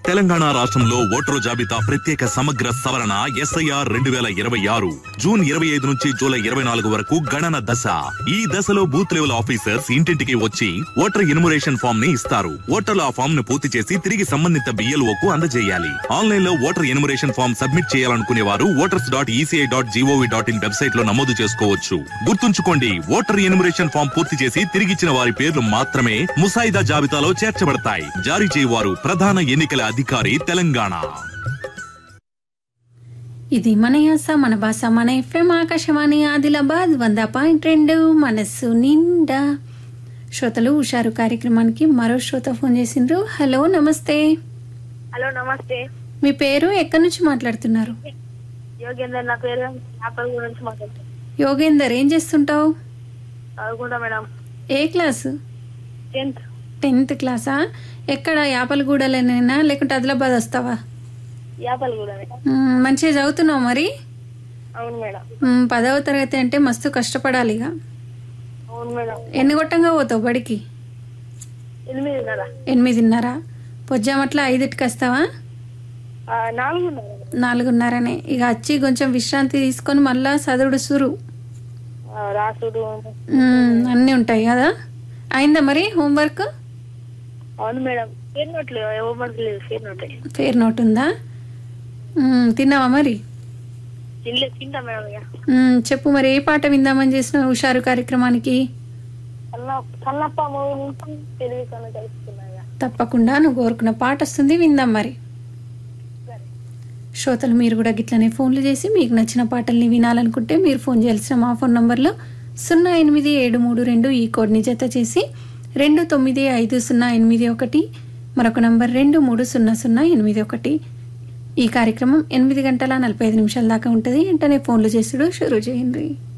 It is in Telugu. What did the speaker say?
తెలంగాణ రాష్ట్రంలో ఓటరు జాబితా ప్రత్యేక సమగ్ర సవరణ ఎస్ఐఆర్ రెండు వేల ఇరవై ఆరు జూన్ ఇరవై ఐదు నుంచి జూలై ఇరవై నాలుగు వరకు గణన దశ ఈ దశలో బూత్ లెవెల్ ఆఫీసర్స్ ఇంటింటికి వచ్చి ఓటర్ ఇన్మురేషన్ ఫామ్ ని ఇస్తారు ఓటర్లు ఆ ఫామ్ ను పూర్తి చేసి తిరిగి సంబంధిత బిఎల్ఓ కు అందజేయాలి ఆన్లైన్ లో ఓటర్ ఇన్మురేషన్ ఫామ్ సబ్మిట్ చేయాలనుకునే వారు voters dot ECI dot GOV dot in website లో నమోదు చేసుకోవచ్చు గుర్తుంచుకోండి ఓటర్ ఇన్మురేషన్ ఫామ్ పూర్తి చేసి తిరిగిచ్చిన వారి పేర్లు మాత్రమే ముసాయిదా జాబితాలో చేర్చబడతాయి జారీ చేయవారు ప్రధాన ఎన్నికల అధికారి తెలంగాణ ఇది మన యాస మన భాష మన ఎఫ్ఎం ఆకాశవాణి ఆదిలాబాద్ వంద పాయింట్ రెండు మనస్సు నిండా శ్రోతలు హుషారు కార్యక్రమానికి మరో శ్రోత ఫోన్ చేసిండ్రు హలో నమస్తే హలో నమస్తే మీ పేరు ఎక్కడి నుంచి మాట్లాడుతున్నారు యోగేందర్ నా పేరు యాపల్ గురించి మాట్లాడుతాను యోగేందర్ ఏం చేస్తుంటావు చదువుకుంటా మేడం ఏ క్లాసు టెన్త్ టెన్త్ క్లాసా ఎక్కడ యాపలగూడలోనైనా లేకుంటే ఆదిలాబాద్ వస్తావా యాపల్ కూడా మేడం మ్మ్, మంచిగా చదువుతున్నావు మరి అవును మేడం మ్మ్, పదవ తరగతి అంటే మస్తు కష్టపడాలి ఇక అవును మేడం ఎన్ని గొట్టంగా పోతావు బడికి ఎనిమిదిన్నర ఎనిమిదిన్నర పొద్దుమట్ల ఐదుటికి వస్తావా ఆ, నాలుగున్నర మేడం. నాలుగున్నరనే ఇక వచ్చి కొంచెం విశ్రాంతి తీసుకొని మళ్ళా చదువుడు సురు ఆ, రాసుడు మ్మ్, అన్నీ ఉంటాయి కదా అయిందా మరి హోంవర్క్ అవును మేడం పేరు నోట్లు హోంవర్క్ లేదు పేరు నోటే పేరు నోట్ ఉందా మ్మ్, తిన్నావా మరి తినలే తింటా మేడం ఇక మ్మ్, చెప్పు మరి ఏ పాట విందామని చేసిన హుషారు కార్యక్రమానికి కన్న కన్నప్ప మూవీ నుంచి తెలివి కన్నా తెలుసుకున్నా ఇక. తప్పకుండా నువ్వు కోరుకున్న పాట వస్తుంది విందాం మరి శ్రోతలు మీరు కూడా గిట్లనే ఫోన్లు చేసి మీకు నచ్చిన పాటల్ని వినాలనుకుంటే మీరు ఫోన్ చేయాల్సిన మా ఫోన్ నంబర్లో సున్నా ఎనిమిది ఏడు మూడు రెండు ఈ కోడ్ని జత చేసి రెండు తొమ్మిది ఐదు సున్నా ఎనిమిది ఒకటి మరొక నంబర్ రెండు మూడు సున్నా సున్నా ఎనిమిది ఒకటి ఈ కార్యక్రమం ఎనిమిది గంటల నలభై ఐదు నిమిషాల దాకా ఉంటుంది వెంటనే ఫోన్లు చేసుడు షురూ చేయండి